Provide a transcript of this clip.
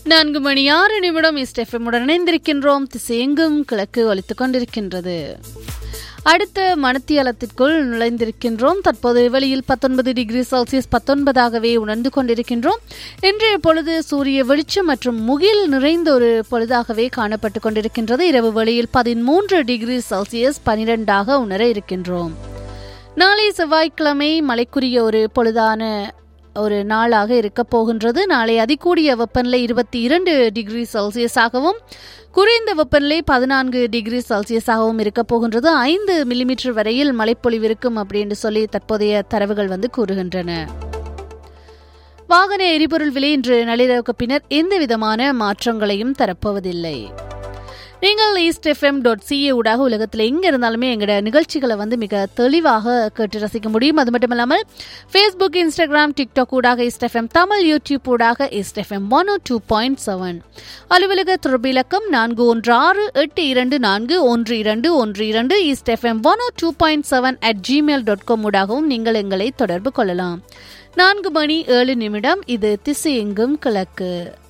நான்கு மணி ஆறு நிமிடம் இஸ்டெஃபமுடன் இணைந்திருக்கின்றோம் திசையெங்கும் கிழக்கு ஒலித்துக் கொண்டிருக்கின்றது அடுத்த மணத்தியாலத்திற்குள் நுழைந்திருக்கின்றோம் தற்போது வெளியில் பத்தொன்பது டிகிரி செல்சியஸ் பத்தொன்பதாகவே உணர்ந்து கொண்டிருக்கின்றோம் இன்றைய பொழுது சூரிய வெளிச்சம் மற்றும் முகில் நிறைந்த ஒரு பொழுதாகவே காணப்பட்டு கொண்டிருக்கின்றது இரவு வெளியில் பதிமூன்று டிகிரி செல்சியஸ் பனிரெண்டாக உணர இருக்கின்றோம் நாளை செவ்வாய்க்கிழமை மழைக்குரிய ஒரு பொழுதான ஒரு நாளாக இருக்க போகின்றது நாளை அதிகூடிய வெப்பநிலை இருபத்தி இரண்டு டிகிரி செல்சியஸாகவும் குறைந்த வெப்பநிலை பதினான்கு டிகிரி செல்சியஸாகவும் இருக்க போகின்றது ஐந்து மில்லிமீட்டர் வரையில் மழைப்பொழிவு இருக்கும் அப்படின்னு சொல்லி தற்போதைய தரவுகள் வந்து கூறுகின்றன வாகன எரிபொருள் விலை இன்று நள்ளிரவுக்கு பின்னர் எந்த விதமான மாற்றங்களையும் தரப்போவதில்லை நீங்கள் ஈஸ்ட் எஃப்எம் டாட் சிஏ ஊடாக உலகத்தில் எங்கே இருந்தாலுமே எங்களோட நிகழ்ச்சிகளை வந்து மிக தெளிவாக கேட்டு ரசிக்க முடியும் அது மட்டும் இல்லாமல் ஃபேஸ்புக் இன்ஸ்டாகிராம் டிக்டாக் ஊடாக ஈஸ்ட் எஃப்எம் தமிழ் யூடியூப் ஊடாக East FM one O two point seven அலுவலக தொடர்பு இலக்கம் நான்கு ஒன்று ஆறு எட்டு இரண்டு நான்கு ஒன்று இரண்டு ஒன்று இரண்டு East FM one O two point seven at Gmail dot com ஊடாகவும் நீங்கள் எங்களை தொடர்பு கொள்ளலாம் நான்கு மணி ஏழு நிமிடம் இது திசை எங்கும் கிழக்கு